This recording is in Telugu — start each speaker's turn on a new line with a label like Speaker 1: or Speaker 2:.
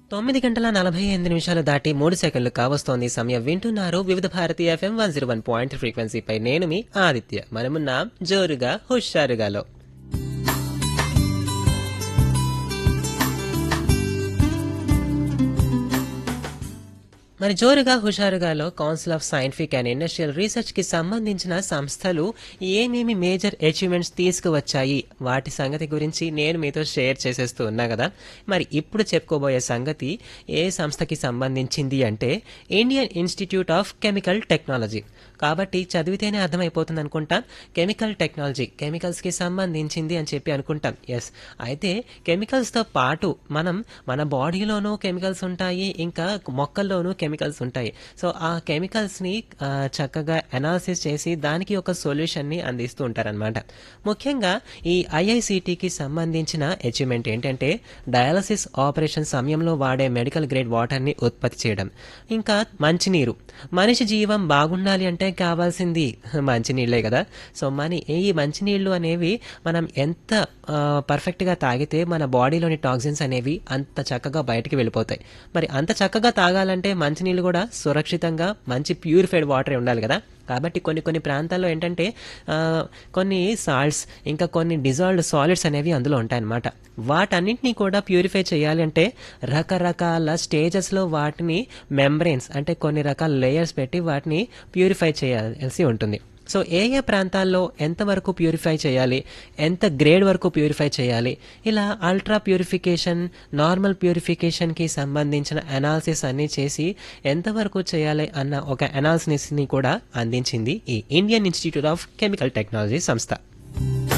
Speaker 1: తొమ్మిది గంటల నలభై ఎనిమిది నిమిషాలు దాటి మూడు సెకండ్లు కావస్తోంది సమయం వింటున్నారు Vividh Bharati FM one zero one point ఫ్రీక్వెన్సీపై నేను మీ ఆదిత్య మనమున్నాం జోరుగా హుషారుగాలో మరి జోరుగా హుషారుగాలో council of scientific and industrial research కి సంబంధించిన సంస్థలు ఏమేమి మేజర్ అచీవ్మెంట్స్ తీసుకువచ్చాయి వాటి సంగతి గురించి నేను మీతో షేర్ చేసేస్తూ ఉన్నా కదా మరి ఇప్పుడు చెప్పుకోబోయే సంగతి ఏ సంస్థకి సంబంధించింది అంటే Indian institute of chemical technology కాబట్టి చదివితేనే అర్థమైపోతుంది అనుకుంటాం కెమికల్ టెక్నాలజీ కెమికల్స్కి సంబంధించింది అని చెప్పి అనుకుంటాం ఎస్ అయితే కెమికల్స్తో పాటు మనం మన బాడీలోనూ కెమికల్స్ ఉంటాయి ఇంకా మొక్కల్లోనూ కెమికల్స్ ఉంటాయి సో ఆ కెమికల్స్ని ఆ, చక్కగా అనాలిసిస్ చేసి దానికి ఒక సొల్యూషన్ని అందిస్తూ ఉంటారనమాట ముఖ్యంగా ఈ ఐఐసిటికి సంబంధించిన అచీవ్మెంట్ ఏంటంటే డయాలసిస్ ఆపరేషన్ సమయంలో వాడే మెడికల్ గ్రేడ్ వాటర్ని ఉత్పత్తి చేయడం ఇంకా మంచినీరు మనిషి జీవం బాగుండాలి అంటే కావాల్సింది మంచినీళ్ళే కదా సో మన ఈ మంచినీళ్ళు అనేవి మనం ఎంత ఆ, పర్ఫెక్ట్గా తాగితే మన బాడీలోని టాక్సిన్స్ అనేవి అంత చక్కగా బయటికి వెళ్ళిపోతాయి మరి అంత చక్కగా తాగాలంటే మంచినీళ్ళు కూడా సురక్షితంగా మంచి ప్యూరిఫైడ్ వాటర్ ఉండాలి కదా కాబట్టి కొన్ని కొన్ని ప్రాంతాల్లో ఏంటంటే ఆ, కొన్ని సాల్ట్స్ ఇంకా కొన్ని డిజాల్వ్డ్ సాలిడ్స్ అనేవి అందులో ఉంటాయన్నమాట వాటన్నింటినీ కూడా ప్యూరిఫై చేయాలి అంటే రకరకాల స్టేజెస్లో వాటిని మెంబ్రెయిన్స్ అంటే కొన్ని రకాల లేయర్స్ పెట్టి వాటిని ప్యూరిఫై చేయాల్సి ఉంటుంది సో ఏ ఏ ప్రాంతాల్లో ఎంతవరకు ప్యూరిఫై చేయాలి ఎంత గ్రేడ్ వరకు ప్యూరిఫై చేయాలి ఇలా అల్ట్రా ప్యూరిఫికేషన్ నార్మల్ ప్యూరిఫికేషన్కి సంబంధించిన అనాలిసిస్ అన్ని చేసి ఎంతవరకు చేయాలి అన్న ఒక అనాలిసిస్ని కూడా అందించింది ఈ Indian institute of chemical technology సంస్థ